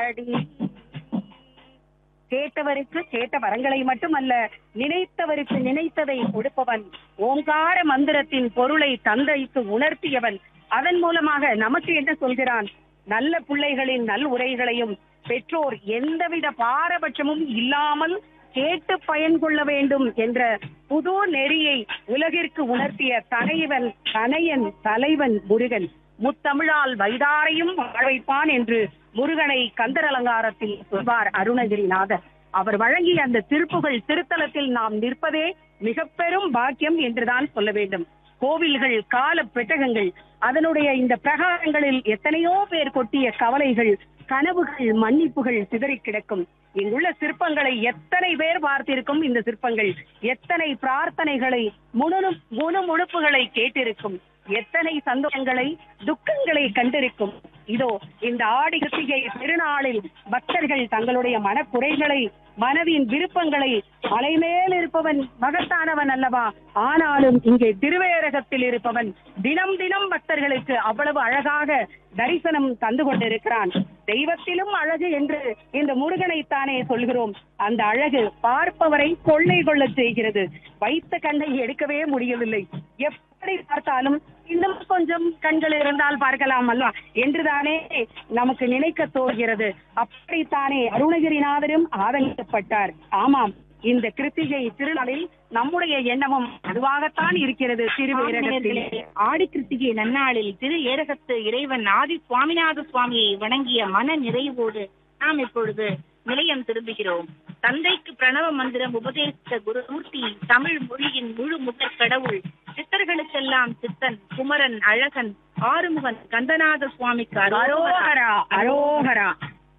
அடி கேட்டவருக்கு கேட்ட வரங்களை மட்டுமல்ல நினைத்தவருக்கு நினைத்ததை கொடுப்பவன் ஓங்கார மந்திரத்தின் பொருளை தந்தைக்கு உணர்த்தியவன் அதன் மூலமாக நமக்கு என்ன சொல்கிறான் நல்ல பிள்ளைகளின் நல் உரைகளையும் பெற்றோர் எந்தவித பாரபட்சமும் இல்லாமல் கேட்டு பயன் கொள்ள வேண்டும் என்ற புது நெறியை உலகிற்கு உணர்த்திய தனைவன் தனையன் தலைவன் முருகன் முத்தமிழால் வைதாரையும் வாழ வைப்பான் என்று முருகனை கந்தர் அலங்காரத்தில் சொல்வார் அருணகிரிநாதர் அவர் வழங்கிய அந்த திருப்புகள் திருத்தலத்தில் நாம் நிற்பதே மிக பெரும் பாக்கியம் என்றுதான் சொல்ல வேண்டும் கோவில்கள் கால பெட்டகங்கள் அதனுடைய இந்த பிரகாரங்களில் எத்தனையோ பேர் கொட்டிய கவலைகள் கனவுகள் மன்னிப்புகள் சிதறி கிடக்கும் இங்குள்ள சிற்பங்களை எத்தனை பேர் பார்த்திருக்கும் இந்த சிற்பங்கள் எத்தனை பிரார்த்தனைகளை முழு முழு முழுப்புகளை கேட்டிருக்கும் எத்தனை சந்தோஷங்களை துக்கங்களை கண்டிருக்கும் இதோ இந்த ஆடி கிருத்திகை திருநாளில் பக்தர்கள் தங்களுடைய மனக்குறைகளை மனதின் விருப்பங்களை மலைமேல் இருப்பவன் மகத்தானவன் அல்லவா ஆனாலும் இங்கே திருவேரகத்தில் இருப்பவன் தினம் தினம் பக்தர்களுக்கு அவ்வளவு அழகாக தரிசனம் தந்து கொண்டிருக்கிறான் தெய்வத்திலும் அழகு என்று இந்த முருகனைத்தானே சொல்கிறோம் அந்த அழகு பார்ப்பவரை கொள்ளை கொள்ளச் செய்கிறது வைத்த கண்ணை எடுக்கவே முடியவில்லை எப்படி பார்த்தாலும் இன்னும் கொஞ்சம் கண்கள் இருந்தால் பார்க்கலாம் அல்லவா என்றுதானே நமக்கு நினைக்க தோன்கிறது அப்படித்தானே அருணகிரிநாதரும் ஆதங்கப்பட்டார் ஆமாம் இந்த கிருத்திகை திருநாளில் நம்முடைய எண்ணமும் அதுவாகத்தான் இருக்கிறது திருவேரகத்தில் ஆடி கிருத்திகை நன்னாளில் திரு ஏரகத்து இறைவன் ஆதி சுவாமிநாத சுவாமியை வணங்கிய மன நிறைவோடு நாம் இப்பொழுது நிலையம் திரும்புகிறோம் தந்தைக்கு பிரணவ மந்திரம் உபதேசித்த குருமூர்த்தி தமிழ் மொழியின் முழு முதற் கடவுள் சித்தர்களுக்கெல்லாம் சித்தன் குமரன் அழகன் ஆறுமுகன் கந்தநாத சுவாமிக்கு அரோகரா. அரோகரா அரோகரா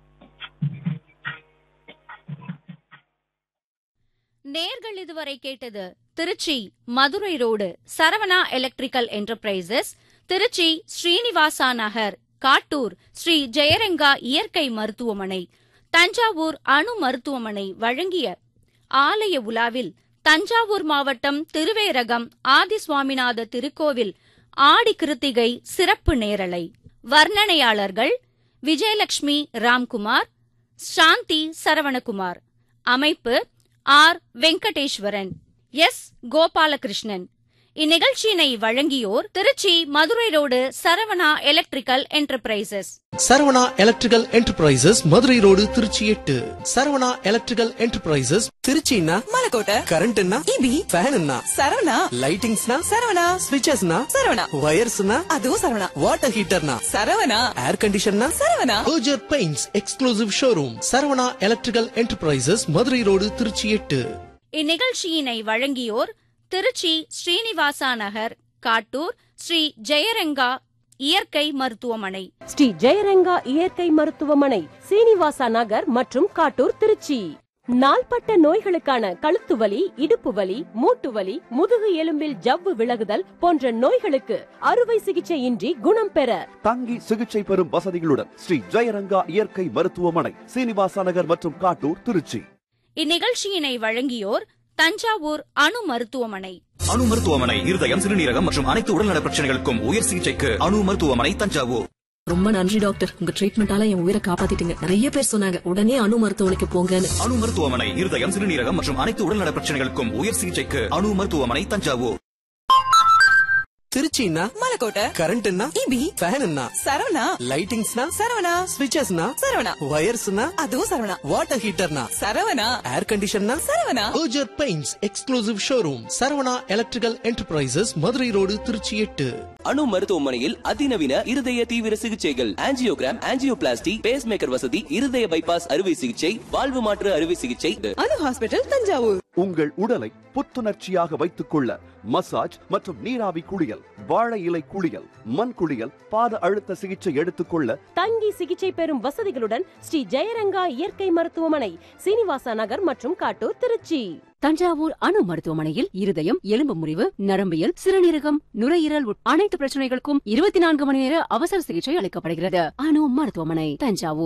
நேர்கள் இதுவரை கேட்டது Trichy Madurai road Saravana electrical enterprises Trichy Srinivasa Nagar Kattur Sri Jayaranga இயற்கை மருத்துவமனை தஞ்சாவூர் அணு மருத்துவமனை வழங்கிய ஆலய உலாவில் தஞ்சாவூர் மாவட்டம் திருவேரகம் ஆதிசுவாமிநாத திருக்கோவில் ஆடி கிருத்திகை சிறப்பு நேரலை வர்ணனையாளர்கள் விஜயலட்சுமி ராம்குமார் சாந்தி சரவணகுமார் அமைப்பு ஆர் வெங்கடேஸ்வரன் எஸ் கோபாலகிருஷ்ணன் இந்நிகழ்ச்சியினை வழங்கியோர் Trichy Madurai road Saravana electrical enterprises Saravana electrical enterprises Madurai road Trichy எட்டு சரவணா எலக்ட்ரிக்கல் என்டர்பிரைசஸ் திருச்சின்னா மலக்கோட்டை கரண்ட்னா இபி ஃபேன்னா சரவணா லைட்டிங்ஸ்னா சரவணா ஸ்விட்சஸ்னா சரவணா வயர்ஸ்னா அதுவும் சரவணா வாட்டர் ஹீட்டர்னா சரவணா ஏர் கண்டிஷன்னா Saravana Berger Paints exclusive showroom Saravana electrical enterprises Madurai road Trichy எட்டு இந்நிகழ்ச்சியினை வழங்கியோர் திருச்சி ஸ்ரீனிவாசா நகர் காட்டூர் ஸ்ரீ ஜெயரங்கா இயற்கை மருத்துவமனை ஸ்ரீ ஜெயரங்கா இயற்கை மருத்துவமனை சீனிவாசா நகர் மற்றும் காட்டூர் திருச்சி நாள்பட்ட நோய்களுக்கான கழுத்து வலி இடுப்பு வலி மூட்டு வலி முதுகு எலும்பில் ஜவ்வு விலகுதல் போன்ற நோய்களுக்கு அறுவை சிகிச்சையின்றி குணம் பெற தங்கி சிகிச்சை பெறும் வசதிகளுடன் ஸ்ரீ ஜெயரங்கா இயற்கை மருத்துவமனை சீனிவாசா நகர் மற்றும் காட்டூர் திருச்சி இந்நிகழ்ச்சியினை வழங்கியோர் தஞ்சாவூர் அணு மருத்துவமனை அணு மருத்துவமனை இருதயம் சிறுநீரகம் மற்றும் அனைத்து உடல்நல பிரச்சனைகளுக்கும் உயர் சிகிச்சைக்கு அணு மருத்துவமனை தஞ்சாவூர் ரொம்ப நன்றி டாக்டர் உங்க ட்ரீட்மெண்டால என் உயிரை காப்பாத்திட்டீங்க நிறைய பேர் சொன்னாங்க உடனே அணு மருத்துவமனைக்கு போங்கன்னு அணு மருத்துவமனை இருதயம் சிறுநீரகம் மற்றும் அனைத்து உடல்நல பிரச்சனைகளுக்கும் உயர் சிகிச்சைக்கு அணு மருத்துவமனை தஞ்சாவூர் திருச்சின்னா மலக்கோட்டை கரண்ட்னா இபி ஃபேன்னா சரவணா லைட்டிங்ஸ்னா சரவணா ஸ்விட்சஸ்னா சரவணா வயர்ஸ்னா அதுவும் சரவணா வாட்டர் ஹீட்டர்னா சரவணா ஏர் கண்டிஷன்னா Saravana Berger Paints exclusive showroom Saravana electrical enterprises Madurai road Trichy எட்டு அணு மருத்துவமனையில் அதிநவீன இருதய தீவிர சிகிச்சைகள் ஆஞ்சியோகிராம் ஆஞ்சியோபிளாஸ்டி பேஸ் மேக்கர் வசதி இருதய பைபாஸ் அறுவை சிகிச்சை வாழ்வு மாற்று அறுவை சிகிச்சை அணு ஹாஸ்பிட்டல் தஞ்சாவூர் உங்கள் உடலை புத்துணர்ச்சியாக வைத்துக் கொள்ள மசாஜ் மற்றும் நீராவி குளியல் வாழை இலை குளியல் மண் குளியல் பாத அழுத்த சிகிச்சை எடுத்துக்கொள்ள தங்கி சிகிச்சை பெறும் வசதிகளுடன் ஸ்ரீ ஜெயரங்கா இயற்கை மருத்துவமனை சீனிவாசா நகர் மற்றும் காட்டூர் திருச்சி தஞ்சாவூர் அணு மருத்துவமனையில் இருதயம் எலும்பு முறிவு நரம்பியல் சிறுநீரகம் நுரையீரல் உட்- அனைத்து பிரச்சனைகளுக்கும் இருபத்தி நான்கு மணி நேர அவசர சிகிச்சை அளிக்கப்படுகிறது அணு மருத்துவமனை தஞ்சாவூர்